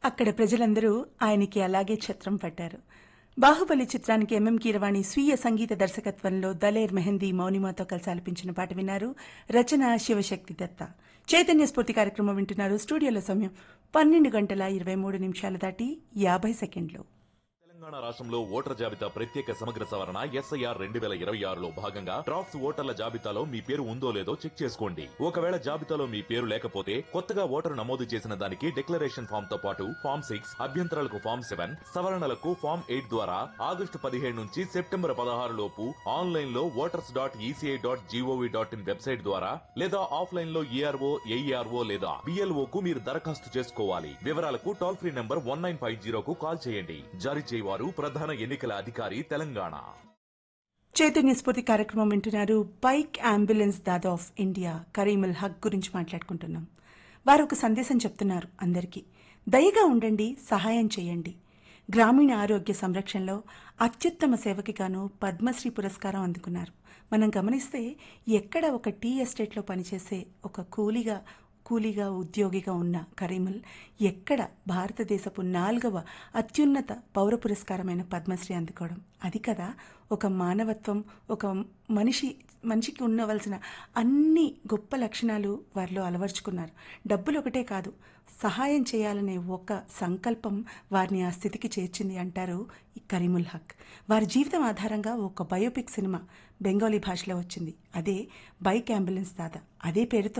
అక్కడ ప్రజలందరూ ఆయనకి అలాగే ఛత్రం పట్టారు బాహుబలి చిత్రానికి ఎంఎం కీరవాణి స్వీయ సంగీత దర్శకత్వంలో దలేర్ మెహందీ మౌనిమాతో కలిసి ఆలపించిన పాట విన్నారు రచన శివశక్తి దత్త చైతన్య స్ఫూర్తి కార్యక్రమం వింటున్నారు స్టూడియోలో సమయం పన్నెండు గంటల ఇరవై మూడు నిమిషాలు దాటి యాభై సెకండ్లు తెలంగాణ రాష్ట్రంలో ఓటర్ జాబితా ప్రత్యేక సమగ్ర సవరణ ఎస్ఐఆర్ రెండు వేల ఇరవై ఆరులో భాగంగా డ్రాఫ్ట్స్ ఓటర్ల జాబితాలో మీ పేరు ఉందో లేదో చెక్ చేసుకోండి ఒకవేళ జాబితాలో మీ పేరు లేకపోతే కొత్తగా ఓటరు నమోదు చేసిన దానికి డిక్లరేషన్ ఫామ్ తో పాటు ఫామ్ సిక్స్ అభ్యంతరాలకు ఫామ్ సెవెన్ సవరణలకు ఫామ్ ఎయిట్ ద్వారా ఆగస్టు పదిహేడు నుంచి సెప్టెంబర్ పదహారు లోపు ఆన్లైన్ లో voters dot ECI dot GOV dot in website ద్వారా లేదా ఆఫ్లైన్ లో ఈఆర్ఓ ఏఈఆర్ఓ లేదా బిఎల్ఓ కు మీరు దరఖాస్తు చేసుకోవాలి వివరాలకు toll free number one nine five జీరోకు కాల్ చేయండి జారీ చేయవారు ప్రధాన ఎన్నికల అధికారి తెలంగాణ చైతన్య స్ఫూర్తి కార్యక్రమం వింటున్నారు bike ambulance Dada of India Karimul Haq గురించి మాట్లాడుకుంటున్నాం వారు ఒక సందేశం చెప్తున్నారు అందరికీ దయగా ఉండండి సహాయం చేయండి గ్రామీణ ఆరోగ్య సంరక్షణలో అత్యుత్తమ సేవకి గాను పద్మశ్రీ పురస్కారం అందుకున్నారు మనం గమనిస్తే ఎక్కడ ఒక టీ ఎస్టేట్లో పనిచేసే ఒక కూలీగా కూలీగా ఉద్యోగిగా ఉన్న కరీముల్ ఎక్కడ భారతదేశపు నాలుగవ అత్యున్నత పౌర పురస్కారమైన పద్మశ్రీ అందుకోవడం అది కదా ఒక మానవత్వం ఒక మనిషి మనిషికి ఉండవలసిన అన్ని గొప్ప లక్షణాలు వారిలో అలవర్చుకున్నారు డబ్బులు ఒకటే కాదు సహాయం చేయాలనే ఒక సంకల్పం వారిని ఆ స్థితికి చేర్చింది అంటారు ఈ కరీముల్ హక్ వారి జీవితం ఆధారంగా ఒక బయోపిక్ సినిమా బెంగాలీ భాషలో వచ్చింది అదే బైక్ అంబులెన్స్ దాదా అదే పేరుతో